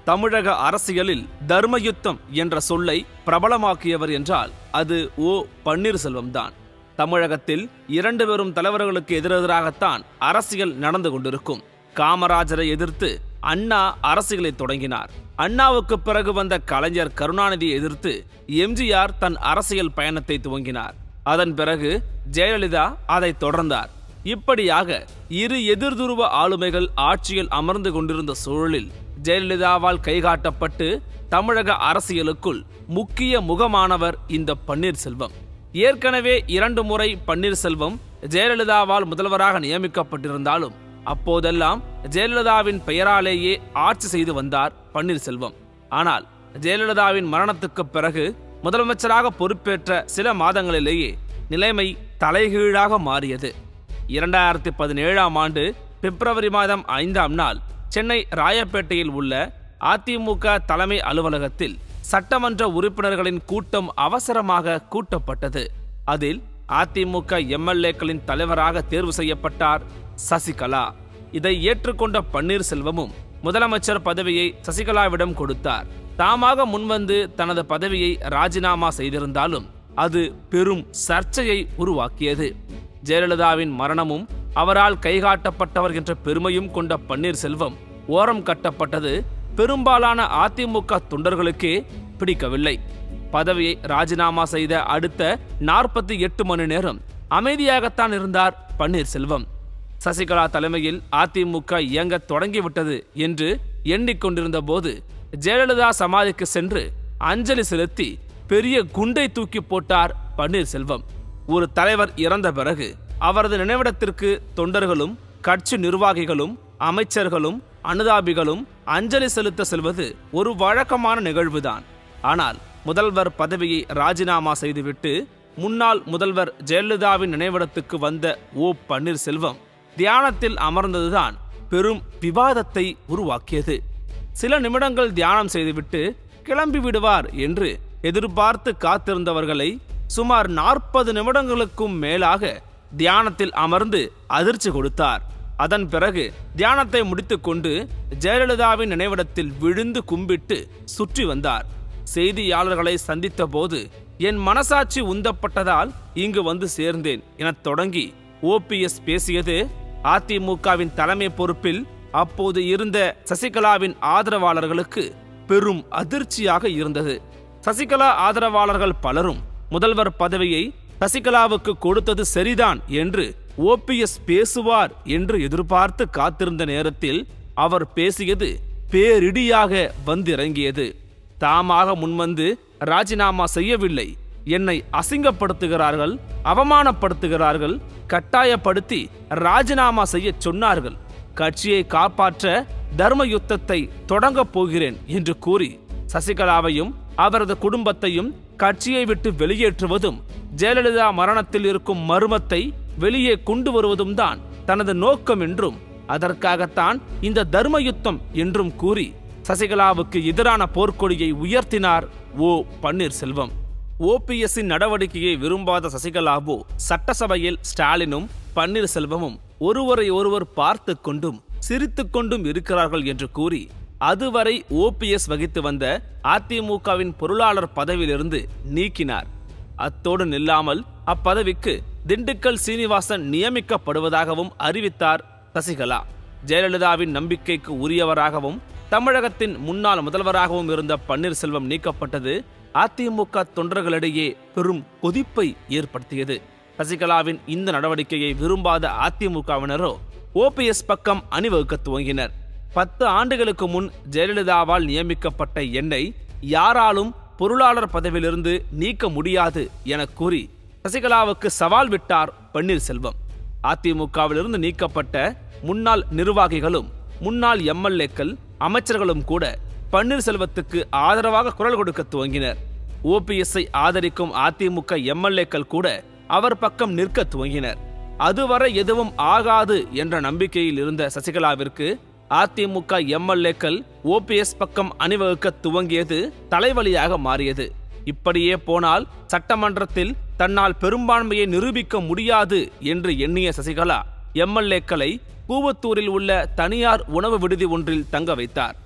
தமிழக அரசியலில் தர்மயுத்தம் என்ற சொல்லை பிரபலமாக்கியவர் என்றால் அது ஓ பன்னீர்செல்வம்தான் தமிழகத்தில் இரண்டு பெரும் தலைவர்களுக்கு எதிரெதிராகத்தான் அரசியல் நடந்து கொண்டிருக்கும் காமராஜரை எதிர்த்து அண்ணா அரசியலை தொடங்கினார் அண்ணாவுக்கு பிறகு வந்த கலைஞர் கருணாநிதியை எதிர்த்து எம்ஜிஆர் தன் அரசியல் பயணத்தை துவங்கினார் அதன் பிறகு ஜெயலலிதா அதை தொடர்ந்தார் இப்படியாக இரு எதிர்துருவ ஆளுமைகள் ஆட்சியில் அமர்ந்து கொண்டிருந்த சூழலில் ஜெயலலிதாவால் கைகாட்டப்பட்டு தமிழக அரசியலுக்குள் முக்கிய முகமானவர் இந்த பன்னீர்செல்வம் ஏற்கனவே இரண்டு முறை பன்னீர்செல்வம் ஜெயலலிதாவால் முதல்வராக நியமிக்கப்பட்டிருந்தாலும் அப்போதெல்லாம் ஜெயலலிதாவின் பெயராலேயே ஆட்சி செய்து வந்தார் பன்னீர்செல்வம் ஆனால் ஜெயலலிதாவின் மரணத்துக்கு பிறகு முதலமைச்சராக பொறுப்பேற்ற சில மாதங்களிலேயே நிலைமை தலைகீழாக மாறியது இரண்டாயிரத்தி பதினேழாம் ஆண்டு பிப்ரவரி மாதம் ஐந்தாம் நாள் சென்னை ராயப்பேட்டையில் உள்ள அதிமுக தலைமை அலுவலகத்தில் சட்டமன்ற உறுப்பினர்களின் கூட்டம் அவசரமாக கூட்டப்பட்டது அதில் அதிமுக எம்எல்ஏக்களின் தலைவராக தேர்வு செய்யப்பட்டார் சசிகலா இதை ஏற்றுக்கொண்ட பன்னீர்செல்வமும் முதலமைச்சர் பதவியை சசிகலாவிடம் கொடுத்தார் தாமாக முன்வந்து தனது பதவியை ராஜினாமா செய்திருந்தாலும் அது பெரும் சர்ச்சையை உருவாக்கியது ஜெயலலிதாவின் மரணமும் அவரால் கைகாட்டப்பட்டவர் என்ற பெருமையும் கொண்ட பன்னீர்செல்வம் ஓரம் கட்டப்பட்டது பெரும்பாலான அதிமுக தொண்டர்களுக்கே பிடிக்கவில்லை பதவியை ராஜினாமா செய்த அடுத்த நாற்பத்தி எட்டு மணி நேரம் அமைதியாகத்தான் இருந்தார் பன்னீர்செல்வம் சசிகலா தலைமையில் அதிமுக இயங்கத் தொடங்கிவிட்டது என்று எண்ணிக்கொண்டிருந்த போது ஜெயலலிதா சமாதிக்கு சென்று அஞ்சலி செலுத்தி பெரிய குண்டை தூக்கி போட்டார் பன்னீர்செல்வம் ஒரு தலைவர் இறந்த பிறகு அவரது நினைவிடத்திற்கு தொண்டர்களும் கட்சி நிர்வாகிகளும் அமைச்சர்களும் அனுதாபிகளும் அஞ்சலி செலுத்த செல்வது ஒரு வழக்கமான நிகழ்வுதான் ஆனால் முதல்வர் பதவியை ராஜினாமா செய்துவிட்டு முன்னாள் முதல்வர் ஜெயலலிதாவின் நினைவிடத்துக்கு வந்த ஓ பன்னீர்செல்வம் தியானத்தில் அமர்ந்ததுதான் பெரும் விவாதத்தை உருவாக்கியது சில நிமிடங்கள் தியானம் செய்துவிட்டு கிளம்பி விடுவார் என்று எதிர்பார்த்து காத்திருந்தவர்களை சுமார் நாற்பது நிமிடங்களுக்கும் மேலாக தியானத்தில் அமர்ந்து அதிர்ச்சி கொடுத்தார் அதன் பிறகு தியானத்தை முடித்துக்கொண்டு ஜெயலலிதாவின் நினைவிடத்தில் விழுந்து கும்பிட்டு சுற்றி வந்தார் செய்தியாளர்களை சந்தித்த போது என் மனசாட்சி உந்தப்பட்டதால் இங்கு வந்து சேர்ந்தேன் எனத் தொடங்கி ஓபிஎஸ் பேசியது அதிமுகவின் தலைமை பொறுப்பில் அப்போது இருந்த சசிகலாவின் ஆதரவாளர்களுக்கு பெரும் அதிர்ச்சியாக இருந்தது சசிகலா ஆதரவாளர்கள் பலரும் முதல்வர் பதவியை சசிகலாவுக்கு கொடுத்தது சரிதான் என்று ஓபிஎஸ் பேசுவார் என்று எதிர்பார்த்து காத்திருந்த நேரத்தில் அவர் பேசியது பேரிடியாக வந்திறங்கியது தாமாக முன்வந்து ராஜினாமா செய்யவில்லை என்னை அசிங்கப்படுத்துகிறார்கள் அவமானப்படுத்துகிறார்கள் கட்டாயப்படுத்தி ராஜினாமா செய்ய சொன்னார்கள் கட்சியை காப்பாற்ற தர்ம யுத்தத்தை தொடங்கப் போகிறேன் என்று கூறி சசிகலாவையும் அவரது குடும்பத்தையும் கட்சியை விட்டு வெளியேற்றுவதும் ஜெயலலிதா மரணத்தில் இருக்கும் மர்மத்தை வெளியே கொண்டு வருவதும் தான் தனது நோக்கம் என்றும் அதற்காகத்தான் இந்த தர்ம யுத்தம் என்றும் கூறி சசிகலாவுக்கு எதிரான போர்க்கொடியை உயர்த்தினார் ஓ பன்னீர்செல்வம் ஓபிஎஸ்ஸின் நடவடிக்கையை விரும்பாத சசிகலாவோ சட்டசபையில் ஸ்டாலினும் பன்னீர்செல்வமும் ஒருவரை ஒருவர் பார்த்து கொண்டும் சிரித்துக் கொண்டும் இருக்கிறார்கள் என்று கூறி அதுவரை ஓபிஎஸ் வகித்து வந்த அதிமுகவின் பொருளாளர் பதவியிலிருந்து நீக்கினார் அத்தோடு நில்லாமல் அப்பதவிக்கு திண்டுக்கல் சீனிவாசன் நியமிக்கப்படுவதாகவும் அறிவித்தார் சசிகலா ஜெயலலிதாவின் நம்பிக்கைக்கு உரியவராகவும் தமிழகத்தின் முன்னாள் முதல்வராகவும் இருந்த பன்னீர்செல்வம் நீக்கப்பட்டது அதிமுக தொண்டர்களிடையே பெரும் கொதிப்பை ஏற்படுத்தியது சசிகலாவின் இந்த நடவடிக்கையை விரும்பாத அதிமுகவினரோ ஓபிஎஸ் பக்கம் அணிவகுக்க துவங்கினர் பத்து ஆண்டுகளுக்கு முன் ஜெயலலிதாவால் நியமிக்கப்பட்ட என்னை யாராலும் பொருளாளர் பதவியிலிருந்து நீக்க முடியாது என கூறி சசிகலாவுக்கு சவால் விட்டார் பன்னீர்செல்வம் அதிமுகவிலிருந்து நீக்கப்பட்ட முன்னாள் நிர்வாகிகளும் முன்னாள் எம்எல்ஏக்கள் அமைச்சர்களும் கூட பன்னீர்செல்வத்துக்கு ஆதரவாக குரல் கொடுக்க துவங்கினர் ஓபிஎஸ்ஐ ஆதரிக்கும் அதிமுக எம்எல்ஏக்கள் கூட அவர் பக்கம் நிற்க துவங்கினர் அதுவரை எதுவும் ஆகாது என்ற நம்பிக்கையில் இருந்த சசிகலாவிற்கு அதிமுக எம்எல்ஏக்கள் ஓபிஎஸ் பக்கம் அணிவகுக்க துவங்கியது தலைவலியாக மாறியது இப்படியே போனால் சட்டமன்றத்தில் தன்னால் பெரும்பான்மையை நிரூபிக்க முடியாது என்று எண்ணிய சசிகலா எம்எல்ஏக்களை கூவத்தூரில் உள்ள தனியார் உணவு விடுதி ஒன்றில் தங்க வைத்தார்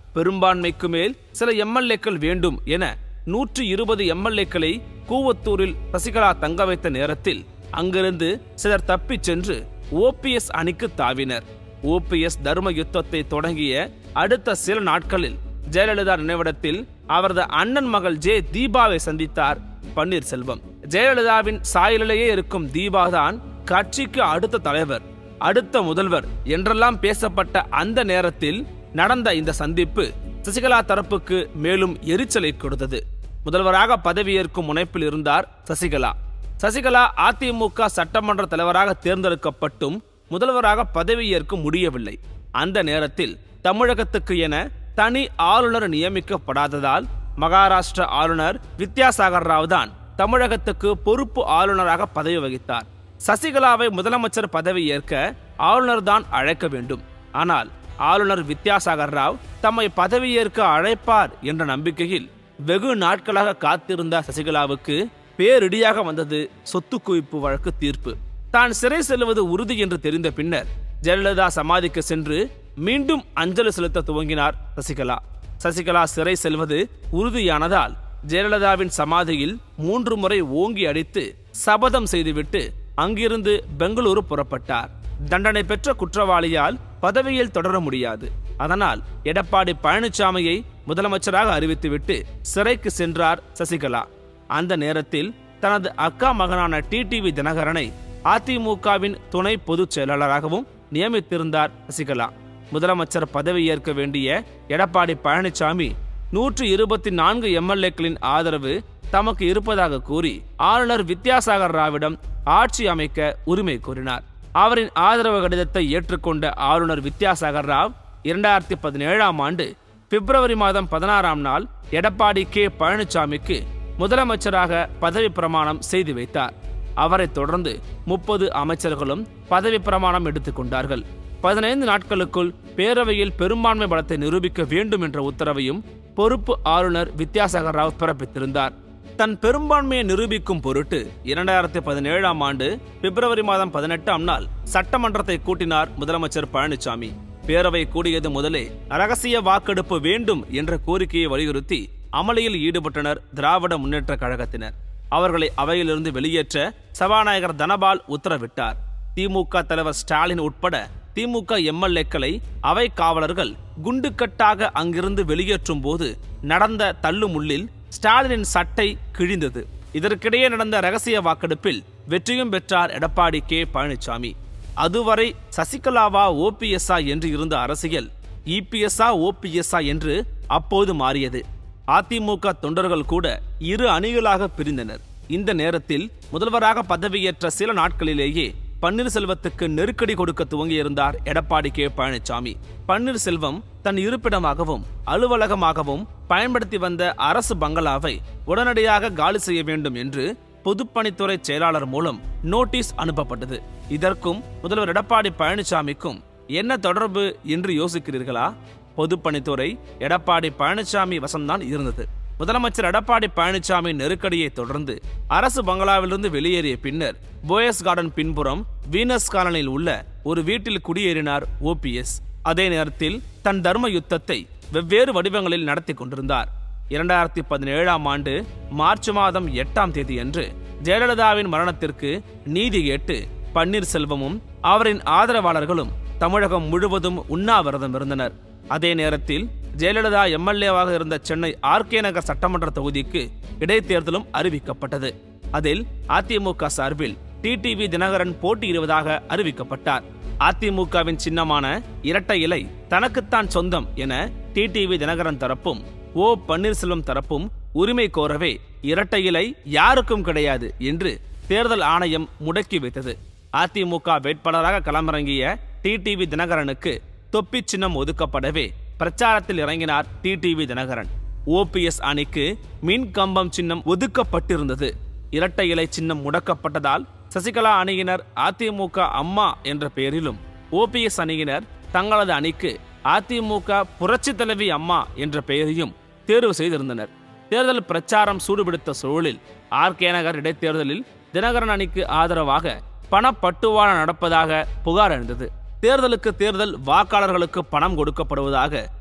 பெரும்பான்மைக்கு மேல் சில எம்எல்ஏக்கள் வேண்டும் என நூற்றி இருபது எம்எல்ஏக்களை கூவத்தூரில் சசிகலா தங்க வைத்த நேரத்தில் அங்கிருந்து சிலர் தப்பிச் சென்று ஓபிஎஸ் அணிக்கு தாவினர் ஓபிஎஸ் தர்ம யுத்தத்தை தொடங்கிய அடுத்த சில நாட்களில் ஜெயலலிதா நினைவிடத்தில் அவரது அண்ணன் மகள் ஜே தீபாவை சந்தித்தார் பன்னீர்செல்வம் ஜெயலலிதாவின் சாயலிலேயே இருக்கும் தீபா தான் கட்சிக்கு அடுத்த தலைவர் அடுத்த முதல்வர் என்றெல்லாம் பேசப்பட்ட அந்த நேரத்தில் நடந்த இந்த சந்திப்பு சசிகலா தரப்புக்கு மேலும் எரிச்சலை கொடுத்தது முதல்வராக பதவியேற்கும் முனைப்பில் இருந்தார் சசிகலா சசிகலா அதிமுக சட்டமன்ற தலைவராக தேர்ந்தெடுக்கப்பட்டும் முதல்வராக பதவியேற்க முடியவில்லை அந்த நேரத்தில் தமிழகத்துக்கு என தனி ஆளுநர் நியமிக்கப்படாததால் மகாராஷ்டிர ஆளுநர் வித்யாசாகர் ராவ் தான் தமிழகத்துக்கு பொறுப்பு ஆளுநராக பதவி வகித்தார் சசிகலாவை முதலமைச்சர் பதவி ஏற்க ஆளுநர் தான் அழைக்க வேண்டும் ஆனால் ஆளுநர் வித்யாசாகர் ராவ் தம்மை பதவியேற்க அழைப்பார் என்ற நம்பிக்கையில் வெகு நாட்களாக காத்திருந்த சசிகலாவுக்கு பேரிடியாக வந்தது சொத்து குவிப்பு வழக்கு தீர்ப்பு தான் சிறை செல்வது உறுதி என்று தெரிந்த பின்னர் ஜெயலலிதா சமாதிக்கு சென்று மீண்டும் அஞ்சலி செலுத்த துவங்கினார் சசிகலா சசிகலா சிறை செல்வது உறுதியானதால் ஜெயலலிதாவின் சமாதியில் மூன்று முறை ஓங்கி அடித்து சபதம் செய்துவிட்டு அங்கிருந்து பெங்களூரு புறப்பட்டார் தண்டனை பெற்ற குற்றவாளியால் பதவியில் தொடர முடியாது அதனால் எடப்பாடி பழனிசாமியை முதலமைச்சராக அறிவித்துவிட்டு சிறைக்கு சென்றார் சசிகலா அந்த நேரத்தில் தனது அக்கா மகனான டிடிவி தினகரனை அதிமுகவின் துணை பொதுச் செயலாளராகவும் நியமித்திருந்தார் சசிகலா முதலமைச்சர் பதவியேற்க வேண்டிய எடப்பாடி பழனிசாமி நூற்று இருபத்தி நான்கு எம்எல்ஏக்களின் ஆதரவு தமக்கு இருப்பதாக கூறி ஆளுநர் வித்யாசாகர் ராவிடம் ஆட்சி அமைக்க உரிமை கோரினார் அவரின் ஆதரவு கடிதத்தை ஏற்றுக்கொண்ட ஆளுநர் வித்யாசாகர் ராவ் இரண்டாயிரத்தி பதினேழாம் ஆண்டு பிப்ரவரி மாதம் பதினாறாம் நாள் எடப்பாடி கே பழனிசாமிக்கு முதலமைச்சராக பதவி பிரமாணம் செய்து வைத்தார் அவரைத் தொடர்ந்து முப்பது அமைச்சர்களும் பதவி பிரமாணம் எடுத்துக்கொண்டார்கள் பதினைந்து நாட்களுக்குள் பேரவையில் பெரும்பான்மை பலத்தை நிரூபிக்க வேண்டும் என்ற உத்தரவையும் பொறுப்பு ஆளுநர் வித்யாசாகர் ராவ் பிறப்பித்திருந்தார் தன் பெரும்பான்மையை நிரூபிக்கும் பொருட்டு இரண்டாயிரத்தி பதினேழாம் ஆண்டு பிப்ரவரி மாதம் பதினெட்டாம் நாள் சட்டமன்றத்தை கூட்டினார் முதலமைச்சர் பழனிசாமி பேரவை கூடியது முதலே ரகசிய வாக்கெடுப்பு வேண்டும் என்ற கோரிக்கையை வலியுறுத்தி அமளியில் ஈடுபட்டனர் திராவிட முன்னேற்ற கழகத்தினர் அவர்களை அவையிலிருந்து வெளியேற்ற சபாநாயகர் தனபால் உத்தரவிட்டார் திமுக தலைவர் ஸ்டாலின் உட்பட திமுக எம்எல்ஏக்களை அவை காவலர்கள் குண்டுக்கட்டாக அங்கிருந்து வெளியேற்றும் போது நடந்த தள்ளுமுள்ளில் ஸ்டாலினின் சட்டை கிழிந்தது இதற்கிடையே நடந்த ரகசிய வாக்கெடுப்பில் வெற்றியும் பெற்றார் எடப்பாடி கே பழனிசாமி அதுவரை சசிகலாவா ஓபிஎஸ்ஆ என்று இருந்த அரசியல் இபிஎஸ்ஆ ஓபிஎஸ்ஆ என்று அப்போது மாறியது அதிமுக தொண்டர்கள் கூட இரு அணிகளாக பிரிந்தனர் இந்த நேரத்தில் முதல்வராக பதவியேற்ற சில நாட்களிலேயே பன்னீர்செல்வத்துக்கு நெருக்கடி கொடுக்க துவங்கியிருந்தார் எடப்பாடி கே பழனிசாமி பன்னீர்செல்வம் தன் இருப்பிடமாகவும் அலுவலகமாகவும் பயன்படுத்தி வந்த அரசு பங்களாவை உடனடியாக காலி செய்ய வேண்டும் என்று பொதுப்பணித்துறை செயலாளர் மூலம் நோட்டீஸ் அனுப்பப்பட்டது இதற்கும் முதல்வர் எடப்பாடி பழனிசாமிக்கும் என்ன தொடர்பு என்று யோசிக்கிறீர்களா பொதுப்பணித்துறை எடப்பாடி பழனிசாமி வசம்தான் இருந்தது முதலமைச்சர் எடப்பாடி பழனிசாமி நெருக்கடியை தொடர்ந்து அரசு பங்களாவிலிருந்து வெளியேறிய பின்னர் போயஸ் கார்டன் பின்புறம் வீனஸ் காலனியில் உள்ள ஒரு வீட்டில் குடியேறினார் ஓபிஎஸ் அதே நேரத்தில் தன் தர்ம யுத்தத்தை வெவ்வேறு வடிவங்களில் நடத்தி கொண்டிருந்தார் இரண்டாயிரத்தி பதினேழாம் ஆண்டு மார்ச் மாதம் எட்டாம் தேதியன்று ஜெயலலிதாவின் மரணத்திற்கு நீதி கேட்டு பன்னீர்செல்வமும் அவரின் ஆதரவாளர்களும் தமிழகம் முழுவதும் உண்ணாவிரதம் இருந்தனர் அதே நேரத்தில் ஜெயலலிதா எம்எல்ஏவாக இருந்த சென்னை ஆர்கே நகர் சட்டமன்ற தொகுதிக்கு இடைத்தேர்தலும் அறிவிக்கப்பட்டது அதில் அதிமுக சார்பில் டிடிவி தினகரன் போட்டியிடுவதாக அறிவிக்கப்பட்டார் அதிமுகவின் சின்னமான இரட்டை இலை தனக்குத்தான் சொந்தம் என டிடிவி தினகரன் தரப்பும் ஓ பன்னீர்செல்வம் தரப்பும் உரிமை கோரவே இரட்டை இலை யாருக்கும் கிடையாது என்று தேர்தல் ஆணையம் முடக்கி வைத்தது அதிமுக வேட்பாளராக களமிறங்கிய டிடிவி தினகரனுக்கு தொப்பி சின்னம் ஒதுக்கப்படவே பிரச்சாரத்தில் இறங்கினார் டிடிவி தினகரன் ஓபிஎஸ் அணிக்கு மின் கம்பம் சின்னம் ஒதுக்கப்பட்டிருந்தது இரட்டை இலை சின்னம் முடக்கப்பட்டதால் சசிகலா அணியினர் அதிமுக அம்மா என்ற பெயரிலும் ஓபிஎஸ் அணியினர் தங்களது அணிக்கு அதிமுக புரட்சி தலைவி அம்மா என்ற பெயரையும் தேர்வு செய்திருந்தனர் தேர்தல் பிரச்சாரம் சூடுபிடித்த சூழலில் ஆர்கே நகர் இடைத்தேர்தலில் தினகரன் அணிக்கு ஆதரவாக பணப்பட்டுவாடா நடப்பதாக புகார் எழுந்தது தேர்தலுக்கு தேர்தல் வாக்காளர்களுக்கு பணம் கொடுக்கப்படுவதாக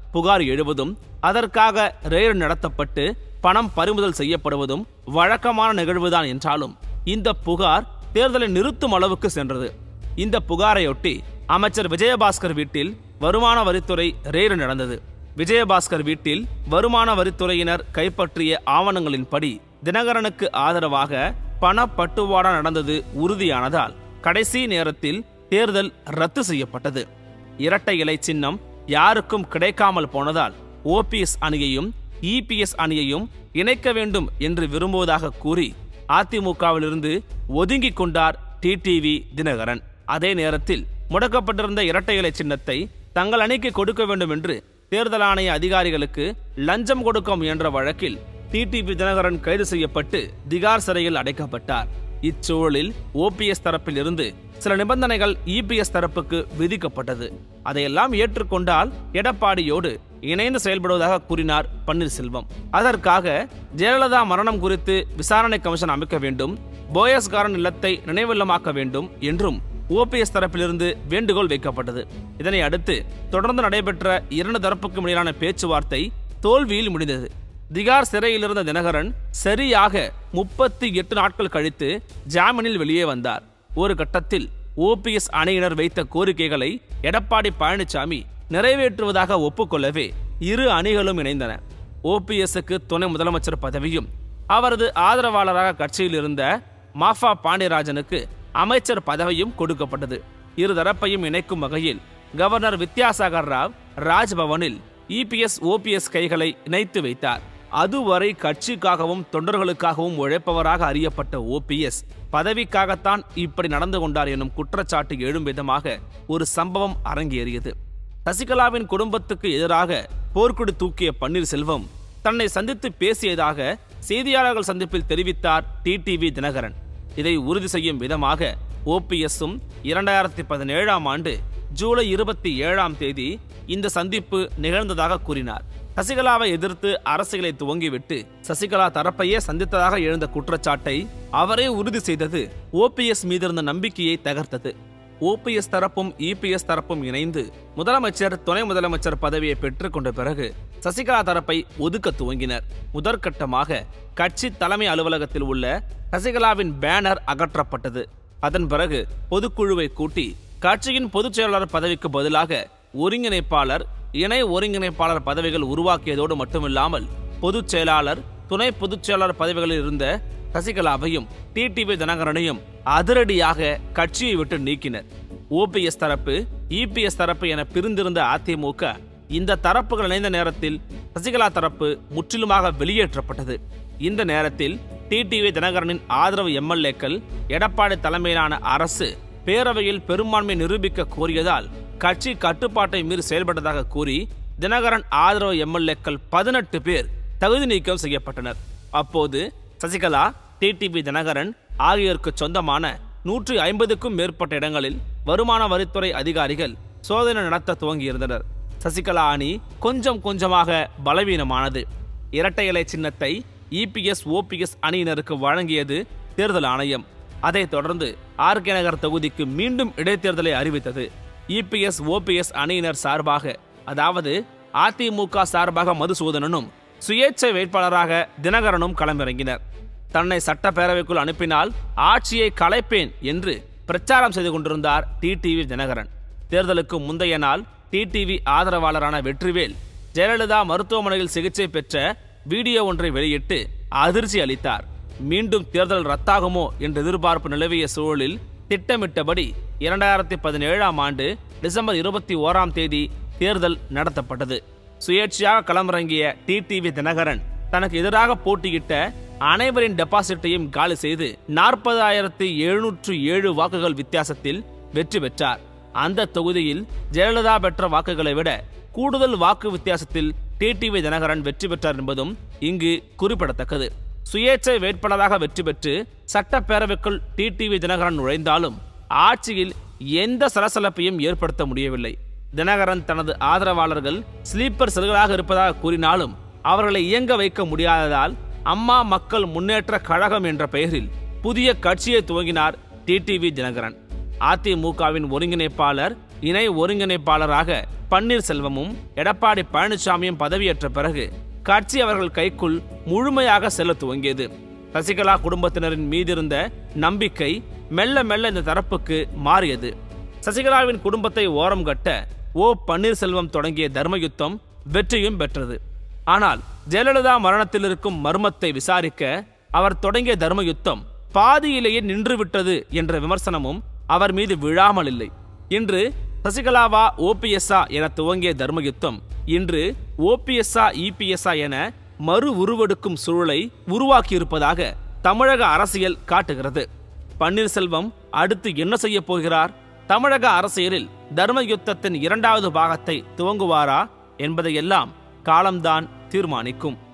புகார் எழுவதும் அதற்காக ரெய்டு நடத்தப்பட்டு பணம் பறிமுதல் செய்யப்படுவதும் வழக்கமான நிகழ்வுதான் என்றாலும் இந்த புகார் தேர்தலை நிறுத்தும் அளவுக்கு சென்றது இந்த புகாரையொட்டி அமைச்சர் விஜயபாஸ்கர் வீட்டில் வருமான வரித்துறை ரெய்டு நடந்தது விஜயபாஸ்கர் வீட்டில் வருமான வரித்துறையினர் கைப்பற்றிய ஆவணங்களின்படி தினகரனுக்கு ஆதரவாக பணப்பட்டுவாடா நடந்தது உறுதியானதால் கடைசி நேரத்தில் தேர்தல் ரத்து செய்யப்பட்டது இரட்டை இலை சின்னம் யாருக்கும் கிடைக்காமல் போனதால் ஓபிஎஸ் அணியையும் இபிஎஸ் அணியையும் இணைக்க வேண்டும் என்று விரும்புவதாக கூறி அதிமுகவிலிருந்து ஒதுங்கிக் கொண்டார் டிடிவி தினகரன் அதே நேரத்தில் முடக்கப்பட்டிருந்த இரட்டை இலை சின்னத்தை தங்கள் அணிக்கு கொடுக்க வேண்டும் என்று தேர்தல் ஆணைய அதிகாரிகளுக்கு லஞ்சம் கொடுக்க முயன்ற வழக்கில் டிடிவி தினகரன் கைது செய்யப்பட்டு திகார் சிறையில் அடைக்கப்பட்டார் இச்சூழலில் ஓபிஎஸ் தரப்பில் இருந்து சில நிபந்தனைகள் இபிஎஸ் தரப்புக்கு விதிக்கப்பட்டது அதையெல்லாம் ஏற்றுக்கொண்டால் எடப்பாடியோடு இணைந்து செயல்படுவதாக கூறினார் பன்னீர்செல்வம் அதற்காக ஜெயலலிதா மரணம் குறித்து விசாரணை கமிஷன் அமைக்க வேண்டும் போயஸ்காரன் இல்லத்தை நினைவில்லமாக்க வேண்டும் என்றும் ஓபிஎஸ் தரப்பிலிருந்து வேண்டுகோள் வைக்கப்பட்டது இதனை அடுத்து தொடர்ந்து நடைபெற்ற இரண்டு தரப்புக்கும் இடையிலான பேச்சுவார்த்தை தோல்வியில் முடிந்தது திகார் சிறையில் இருந்த தினகரன் சரியாக முப்பத்தி எட்டு நாட்கள் கழித்து ஜாமீனில் வெளியே வந்தார் ஒரு கட்டத்தில் ஓபிஎஸ் அணியினர் வைத்த கோரிக்கைகளை எடப்பாடி பழனிசாமி நிறைவேற்றுவதாக ஒப்புக்கொள்ளவே இரு அணிகளும் இணைந்தன ஓபிஎஸ்க்கு துணை முதலமைச்சர் பதவியும் அவரது ஆதரவாளராக கட்சியில் இருந்த மாஃபா பாண்டியராஜனுக்கு அமைச்சர் பதவியும் கொடுக்கப்பட்டது இரு தரப்பையும் இணைக்கும் வகையில் கவர்னர் வித்யாசாகர் ராவ் ராஜ்பவனில் இபிஎஸ் ஓபிஎஸ் கைகளை இணைத்து வைத்தார் அதுவரை கட்சிக்காகவும் தொண்டர்களுக்காகவும் உழைப்பவராக அறியப்பட்ட ஓபிஎஸ் பதவிக்காகத்தான் இப்படி நடந்து கொண்டார் எனும் குற்றச்சாட்டு எழும் விதமாக ஒரு சம்பவம் அரங்கேறியது சசிகலாவின் குடும்பத்துக்கு எதிராக போர்க்குடி தூக்கிய பன்னீர்செல்வம் தன்னை சந்தித்து பேசியதாக செய்தியாளர்கள் சந்திப்பில் தெரிவித்தார் டிடிவி தினகரன் இதை உறுதி செய்யும் விதமாக ஓபிஎஸ்ஸும் இரண்டாயிரத்தி பதினேழாம் ஆண்டு ஜூலை இருபத்தி ஏழாம் தேதி இந்த சந்திப்பு நிகழ்ந்ததாக கூறினார் சசிகலாவை எதிர்த்து அரசியலை துவங்கிவிட்டு சசிகலா தரப்பையே சந்தித்ததாக எழுந்த குற்றச்சாட்டை அவரே உறுதி செய்தது ஓபிஎஸ் மீதிருந்த நம்பிக்கையை தகர்த்தது ஓபிஎஸ் தரப்பும் இபிஎஸ் தரப்பும் இணைந்து முதலமைச்சர் துணை முதலமைச்சர் பதவியை பெற்றுக்கொண்ட பிறகு சசிகலா தரப்பை ஒதுக்க துவங்கினர் முதற்கட்டமாக கட்சி தலைமை அலுவலகத்தில் உள்ள சசிகலாவின் பேனர் அகற்றப்பட்டது அதன் பிறகு பொதுக்குழுவை கூட்டி கட்சியின் பொதுச் செயலாளர் பதவிக்கு பதிலாக ஒருங்கிணைப்பாளர் இணை ஒருங்கிணைப்பாளர் பதவிகள் உருவாக்கியதோடு மட்டுமில்லாமல் பொதுச் செயலாளர் துணை பொதுச் செயலாளர் பதவிகளில் இருந்த சசிகலாவையும் டிடிவி தினகரனையும் அதிரடியாக கட்சியை விட்டு நீக்கினர் ஓபிஎஸ் தரப்பு இபிஎஸ் தரப்பு என பிரிந்திருந்த அதிமுக இந்த தரப்புகள் இணைந்த நேரத்தில் சசிகலா தரப்பு முற்றிலுமாக வெளியேற்றப்பட்டது இந்த நேரத்தில் டிடிவி தினகரனின் ஆதரவு எம்எல்ஏக்கள் எடப்பாடி தலைமையிலான அரசு பேரவையில் பெரும்பான்மை நிரூபிக்க கோரியதால் கட்சி கட்டுப்பாட்டை மீறி செயல்பட்டதாக கூறி தினகரன் ஆதரவு எம்எல்ஏக்கள் பதினெட்டு பேர் தகுதி நீக்கம் செய்யப்பட்டனர் அப்போது சசிகலா டிடிவி தினகரன் ஆகியோருக்கு சொந்தமான நூற்றி ஐம்பதுக்கும் மேற்பட்ட இடங்களில் வருமான வரித்துறை அதிகாரிகள் சோதனை நடத்த துவங்கியிருந்தனர் சசிகலா அணி கொஞ்சம் கொஞ்சமாக பலவீனமானது இரட்டை இலை சின்னத்தை இபிஎஸ் ஓபிஎஸ் அணியினருக்கு வழங்கியது தேர்தல் ஆணையம் அதைத் தொடர்ந்து ஆர்கே நகர் தொகுதிக்கு மீண்டும் இடைத்தேர்தலை அறிவித்தது இபிஎஸ் ஓபிஎஸ் அணியினர் சார்பாக அதாவது அதிமுக சார்பாக மதுசூதனனும் சுயேட்சை வேட்பாளராக தினகரனும் களமிறங்கினர் தன்னை சட்டப்பேரவைக்குள் அனுப்பினால் ஆட்சியை கலைப்பேன் என்று பிரச்சாரம் செய்து கொண்டிருந்தார் டிடிவி தினகரன் தேர்தலுக்கு முந்தைய நாள் டிடிவி ஆதரவாளரான வெற்றிவேல் ஜெயலலிதா மருத்துவமனையில் சிகிச்சை பெற்ற வீடியோ ஒன்றை வெளியிட்டு அதிர்ச்சி அளித்தார் மீண்டும் தேர்தல் ரத்தாகுமோ என்ற எதிர்பார்ப்பு நிலவிய சூழலில் திட்டமிட்டபடி இரண்டாயிரத்தி பதினேழாம் ஆண்டு டிசம்பர் இருபத்தி ஓராம் தேதி தேர்தல் நடத்தப்பட்டது சுயேட்சையாக களமிறங்கிய டிடிவி தினகரன் தனக்கு எதிராக போட்டியிட்ட அனைவரின் டெபாசிட்டையும் காலி செய்து நாற்பதாயிரத்தி எழுநூற்று ஏழு வாக்குகள் வித்தியாசத்தில் வெற்றி பெற்றார் அந்த தொகுதியில் ஜெயலலிதா பெற்ற வாக்குகளை விட கூடுதல் வாக்கு வித்தியாசத்தில் டிடிவி தினகரன் வெற்றி பெற்றார் என்பதும் இங்கு குறிப்பிடத்தக்கது சுயேட்சை வேட்பாளராக வெற்றி பெற்று சட்டப்பேரவைக்குள் டிடிவி தினகரன் நுழைந்தாலும் ஆட்சியில் எந்த சலசலப்பையும் ஏற்படுத்த முடியவில்லை தினகரன் தனது ஆதரவாளர்கள் ஸ்லீப்பர் செல்களாக இருப்பதாக கூறினாலும் அவர்களை இயங்க வைக்க முடியாததால் அம்மா மக்கள் முன்னேற்ற கழகம் என்ற பெயரில் புதிய கட்சியை துவங்கினார் டிடிவி தினகரன் அதிமுகவின் ஒருங்கிணைப்பாளர் இணை ஒருங்கிணைப்பாளராக பன்னீர்செல்வமும் எடப்பாடி பழனிசாமியும் பதவியேற்ற பிறகு கட்சி அவர்கள் கைக்குள் முழுமையாக செல்ல துவங்கியது சசிகலா குடும்பத்தினரின் மீதிருந்த நம்பிக்கை மெல்ல மெல்ல இந்த தரப்புக்கு மாறியது சசிகலாவின் குடும்பத்தை ஓரம் கட்ட ஓ பன்னீர்செல்வம் தொடங்கிய தர்மயுத்தம் வெற்றியும் பெற்றது ஆனால் ஜெயலலிதா மரணத்தில் இருக்கும் மர்மத்தை விசாரிக்க அவர் தொடங்கிய தர்மயுத்தம் பாதியிலேயே நின்றுவிட்டது என்ற விமர்சனமும் அவர் மீது விழாமல் இல்லை இன்று சசிகலாவா ஓபிஎஸ்ஆ என துவங்கிய தர்மயுத்தம் இன்று ஓபிஎஸ்ஆ இபிஎஸ்ஆ என மறு உருவெடுக்கும் சூழலை உருவாக்கியிருப்பதாக தமிழக அரசியல் காட்டுகிறது பன்னீர்செல்வம் அடுத்து என்ன செய்ய போகிறார் தமிழக அரசியலில் தர்ம யுத்தத்தின் இரண்டாவது பாகத்தை துவங்குவாரா என்பதையெல்லாம் காலம்தான் தீர்மானிக்கும்